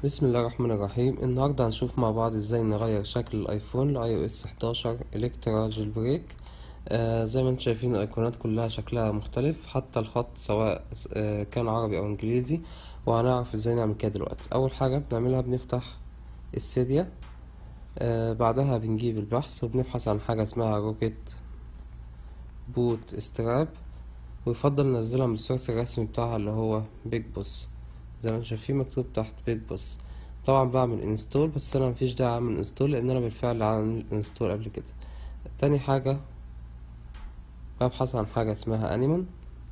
بسم الله الرحمن الرحيم النهاردة هنشوف مع بعض ازاي نغير شكل الايفون لاي او اس 11 الكترا جيل بريك آه زي ما انتم شايفين الايقونات كلها شكلها مختلف حتى الخط سواء آه كان عربي او انجليزي وهنعرف ازاي نعمل كده دلوقتي اول حاجة بنعملها بنفتح السيديا آه بعدها بنجيب البحث وبنبحث عن حاجة اسمها روكيت بوت ستراب ويفضل ننزلها من السورس الرسمي بتاعها اللي هو بيج بوس زي ما انتم شايفين مكتوب تحت بيج بوس طبعا بعمل انستول بس انا مفيش داعي اعمل انستول لان انا بالفعل عامل انستول قبل كده تاني حاجة ببحث عن حاجة اسمها انيمون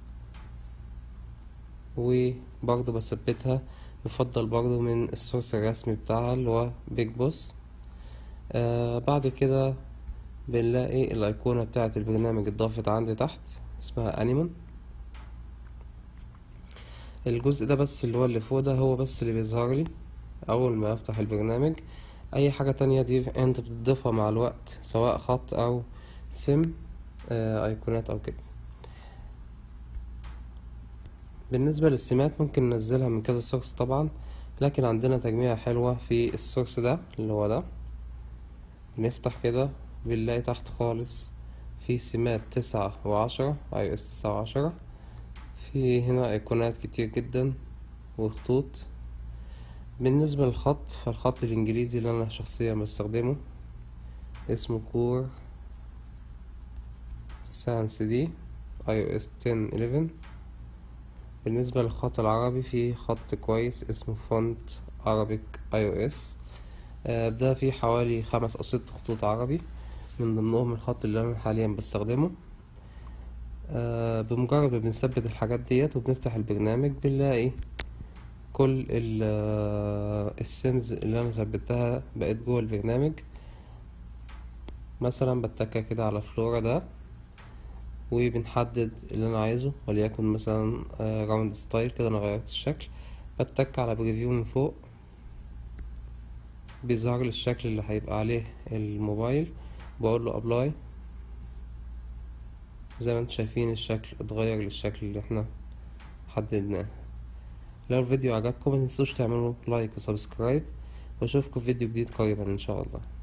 وبرضه بثبتها يفضل برضه من السورس الرسمي بتاعها اللي هو بيج بوس آه بعد كده بنلاقي الايقونة بتاعة البرنامج اتضافت عندي تحت اسمها انيمون الجزء ده بس اللي هو اللي فوق ده هو بس اللي بيظهر لي اول ما افتح البرنامج اي حاجة تانية دي انت بتضيفها مع الوقت سواء خط او سم آه ايقونات او كده بالنسبة للسمات ممكن ننزلها من كذا سورس طبعا لكن عندنا تجميعة حلوة في السورس ده اللي هو ده بنفتح كده بنلاقي تحت خالص في سمات تسعة وعشرة اي اس تسعة وعشرة في هنا ايقونات كتير جدا وخطوط بالنسبة للخط فالخط الانجليزي اللي انا شخصيا بستخدمه اسمه كور سانس دي اي او اس 10 11 بالنسبة للخط العربي في خط كويس اسمه فونت عربيك اي او اس ده فيه حوالي خمس او ست خطوط عربي من ضمنهم الخط اللي انا حاليا بستخدمه آه بمجرد ما بنثبت الحاجات ديت وبنفتح البرنامج بنلاقي كل السيمز اللي انا ثبتها بقت جوه البرنامج مثلا بتكة كده على فلورا ده وبنحدد اللي انا عايزه وليكن مثلا آه راوند ستايل كده انا غيرت الشكل بتك على بريفيو من فوق بيظهر لي الشكل اللي هيبقى عليه الموبايل بقول له ابلاي زي ما انتم شايفين الشكل اتغير للشكل اللي احنا حددناه لو الفيديو عجبكم متنسوش تعملوا لايك وسبسكرايب واشوفكم في فيديو جديد قريبا ان شاء الله